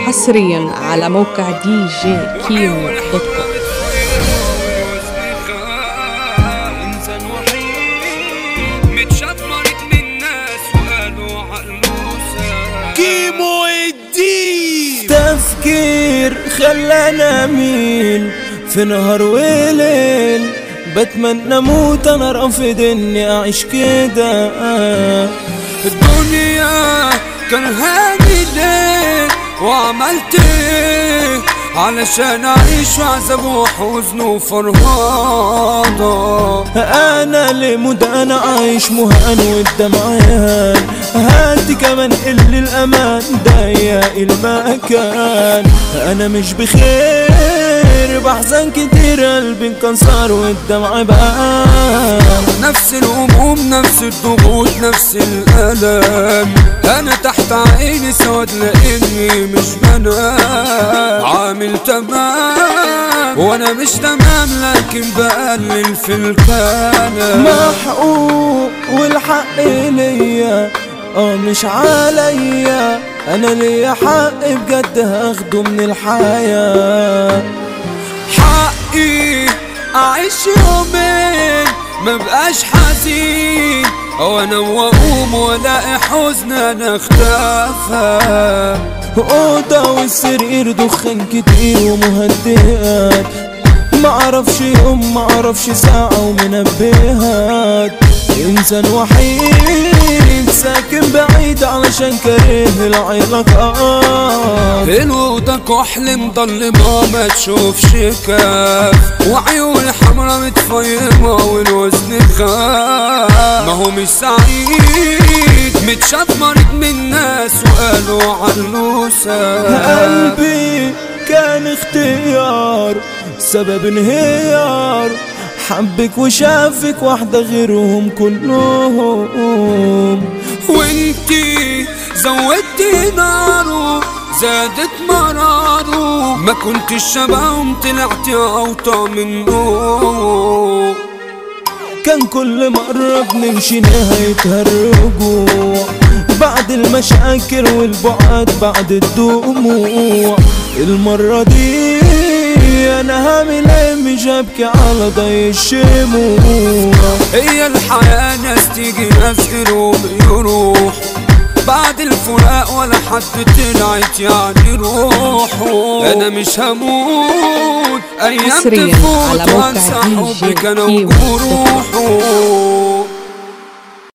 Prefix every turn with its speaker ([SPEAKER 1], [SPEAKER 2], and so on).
[SPEAKER 1] حصريا على موقع دي جي كيمو دوت كوم
[SPEAKER 2] انسان وحيد متشمرت من الناس وقالوا عقلوسة
[SPEAKER 3] كيمو الدين
[SPEAKER 4] تفكير خلانا اميل في نهار وليل بتمنى اموت انا رافض اني اعيش كده
[SPEAKER 2] الدنيا كان هامي ليه وعملت ايه علشان اعيش وعذاب وحزن وفرهاضة
[SPEAKER 4] انا لمود انا عايش مهان والدمعان هاتي كمان اللي الامان ضيق المكان انا مش بخير بحزن كتير قلبي انكسر والدمع بقى
[SPEAKER 2] نفس الهموم نفس الضغوط نفس الألم أنا تحت عيني سواد لأني مش بنام عامل تمام وأنا مش تمام لكن بقلل في الكلام
[SPEAKER 4] محقوق والحق ليا اه مش عليا انا ليا حق بجد هاخده من الحياه
[SPEAKER 2] حقي أعيش يومين مبقاش حزين وانا واقوم والاقي حزن انا اختفى
[SPEAKER 4] اوضه والسرير دخان كتير ومهدئات معرفش يوم معرفش ساعة ومنبهات انسان وحيد ساكن بعيد علشان كاره العلاقات
[SPEAKER 2] الأوضة كحل مضلمة ما تشوفش كاف وعيوني حمرا متفيمة والوزن خاف ما هو مش سعيد متشمرت من الناس وقالوا علوسة
[SPEAKER 4] قلبي كان اختيار سبب انهيار حبك وشافك واحدة غيرهم كلهم
[SPEAKER 2] وانتي زودتي ناره زادت مراره ما كنتش شبههم طلعتي اوطى منه
[SPEAKER 4] كان كل مرة بنمشي نهايتها الرجوع بعد المشاكل والبعد بعد الدموع المرة دي انا هعمل ايه مش هبكي على ضي الشموع
[SPEAKER 2] هي الحياة ناس تيجي ناس غيرهم يروح بعد الفراق ولا حد طلعت يعني روحه انا مش هموت ايام
[SPEAKER 1] حصرياً
[SPEAKER 2] تفوت
[SPEAKER 1] على موقع
[SPEAKER 2] وانسى
[SPEAKER 1] دي جي
[SPEAKER 2] حبك انا
[SPEAKER 1] كيمو دوت كوم.
[SPEAKER 2] وجروحه